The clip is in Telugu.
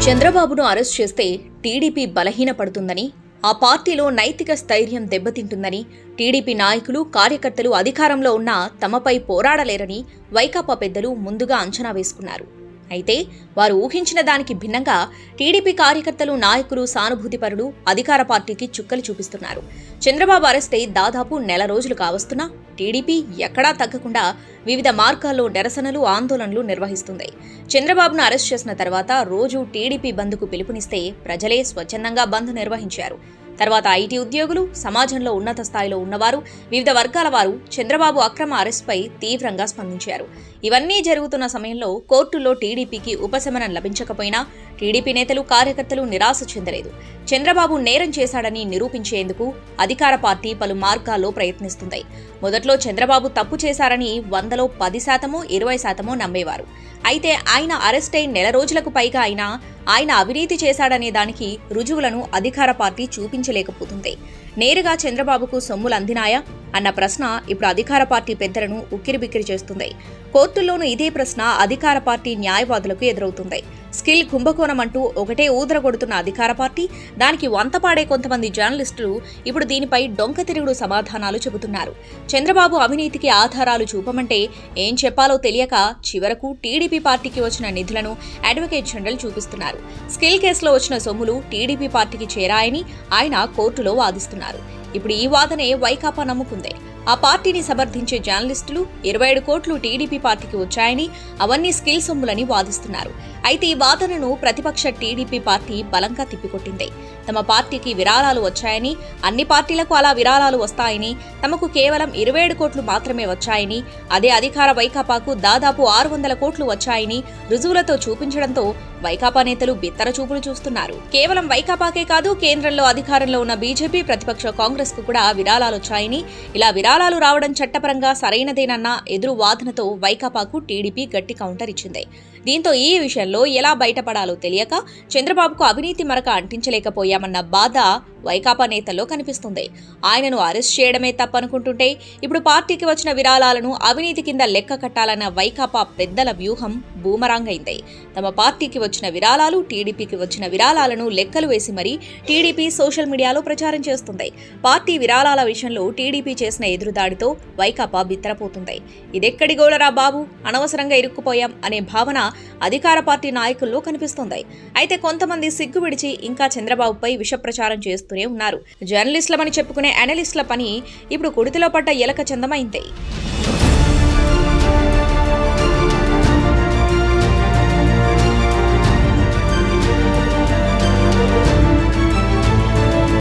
చంద్రబాబును అరెస్ట్ చేస్తే టీడీపీ బలహీనపడుతుందని ఆ పార్టీలో నైతిక స్థైర్యం దెబ్బతింటుందని టీడీపీ నాయకులు కార్యకర్తలు అధికారంలో ఉన్నా తమపై పోరాడలేరని వైకాపా పెద్దలు ముందుగా అంచనా వేసుకున్నారు అయితే వారు ఊహించిన దానికి భిన్నంగా టీడీపీ కార్యకర్తలు నాయకులు సానుభూతిపరులు అధికార పార్టీకి చుక్కలు చూపిస్తున్నారు చంద్రబాబు అరెస్ట్ అయి దాదాపు నెల రోజులు కావస్తున్నా టీడీపీ ఎక్కడా తగ్గకుండా వివిధ మార్గాల్లో నిరసనలు ఆందోళనలు నిర్వహిస్తుంది చంద్రబాబును అరెస్ట్ చేసిన తర్వాత రోజు టీడీపీ బంద్కు పిలుపునిస్తే ప్రజలే స్వచ్ఛందంగా బంద్ నిర్వహించారు తర్వాత ఐటీ ఉద్యోగులు సమాజంలో ఉన్నత స్థాయిలో ఉన్నవారు వివిధ వర్గాల వారు చంద్రబాబు అక్రమ అరెస్ట్పై తీవ్రంగా స్పందించారు ఇవన్నీ జరుగుతున్న సమయంలో కోర్టులో టీడీపీకి ఉపశమనం లభించకపోయినా టీడీపీ నేతలు కార్యకర్తలు నిరాశ చెందలేదు చంద్రబాబు నేరం చేశాడని నిరూపించేందుకు అధికార పార్టీ పలు మార్గాల్లో ప్రయత్నిస్తుంది మొదట్లో చంద్రబాబు తప్పు చేశారని వందలో పది శాతమో ఇరవై శాతమో నమ్మేవారు అయితే ఆయన అరెస్ట్ అయి నెల రోజులకు పైగా అయినా ఆయన అవినీతి చేశాడనే దానికి రుజువులను అధికార పార్టీ చూపించలేకపోతుంది నేరుగా చంద్రబాబుకు సొమ్ములు అందినాయా అన్న ప్రశ్న ఇప్పుడు అధికార పార్టీ పెద్దలను ఉక్కిరిబిక్కిరి చేస్తుంది కోర్టుల్లోనూ ఇదే ప్రశ్న అధికార పార్టీ న్యాయవాదులకు ఎదురవుతుంది స్కిల్ కుంభకోణం అంటూ ఒకటే ఊదర కొడుతున్న అధికార పార్టీ దానికి వంతపాడే కొంతమంది జర్నలిస్టులు ఇప్పుడు దీనిపై డొంక తిరుగుడు సమాధానాలు చెబుతున్నారు చంద్రబాబు అవినీతికి ఆధారాలు చూపమంటే ఏం చెప్పాలో తెలియక చివరకు టీడీపీ పార్టీకి వచ్చిన నిధులను అడ్వకేట్ జనరల్ చూపిస్తున్నారు స్కిల్ కేసులో వచ్చిన సొమ్ములు టీడీపీ పార్టీకి చేరాయని ఆయన కోర్టులో వాదిస్తున్నారు ఇప్పుడు ఈ వాదనే వైకాపా నమ్ముకుంది ఆ పార్టీని సమర్థించే జర్నలిస్టులు ఇరవై ఏడు కోట్లు టీడీపీ పార్టీకి వచ్చాయని అవన్నీ స్కిల్ సొమ్ములని వాదిస్తున్నారు అయితే ఈ వాదనను ప్రతిపక్ష టీడీపీ పార్టీ బలంగా తిప్పికొట్టింది తమ పార్టీకి విరాళాలు వచ్చాయని అన్ని పార్టీలకు అలా విరాళాలు వస్తాయని తమకు కేవలం ఇరవై ఏడు కోట్లు మాత్రమే వచ్చాయని అదే అధికార వైకాపాకు దాదాపు ఆరు వందల కోట్లు వచ్చాయని రుజువులతో చూపించడంతో వైకాపా నేతలు బిత్తర చూపులు చూస్తున్నారు కేవలం వైకాపాకే కాదు కేంద్రంలో అధికారంలో ఉన్న బీజేపీ ప్రతిపక్ష కాంగ్రెస్ కు కూడా విరాళాలు వచ్చాయని ఇలా విరాళాలు రావడం చట్టపరంగా సరైనదేనన్న ఎదురు వాదనతో వైకాపాకు టీడీపీ గట్టి కౌంటర్ ఇచ్చింది దీంతో ఈ విషయంలో ఎలా బయటపడాలో తెలియక చంద్రబాబుకు అవినీతి మరక అంటించలేకపోయామన్న బాధ వైకాపా నేతల్లో కనిపిస్తుంది ఆయనను అరెస్ట్ చేయడమే తప్పనుకుంటుంటే ఇప్పుడు పార్టీకి వచ్చిన విరాళాలను అవినీతి కింద లెక్క కట్టాలన్న వైకాపా పెద్దల వ్యూహం బూమరాంగ్ అయింది తమ పార్టీకి వచ్చిన విరాళాలు టీడీపీకి వచ్చిన విరాళాలను లెక్కలు వేసి మరీ టీడీపీ సోషల్ మీడియాలో ప్రచారం చేస్తుంది పార్టీ విరాళాల విషయంలో టీడీపీ చేసిన ఎదురుదాడితో వైకాపా బిత్తరపోతుంది ఇదెక్కడి గోలరా బాబు అనవసరంగా ఇరుక్కుపోయాం అనే భావన అధికార పార్టీ నాయకుల్లో కనిపిస్తుంది అయితే కొంతమంది సిగ్గు విడిచి ఇంకా చంద్రబాబుపై విష ప్రచారం చేస్తూనే ఉన్నారు జర్నలిస్టులమని చెప్పుకునే అనలిస్టుల పని ఇప్పుడు కుడితిలో పడ్డ ఎలక చందమైంది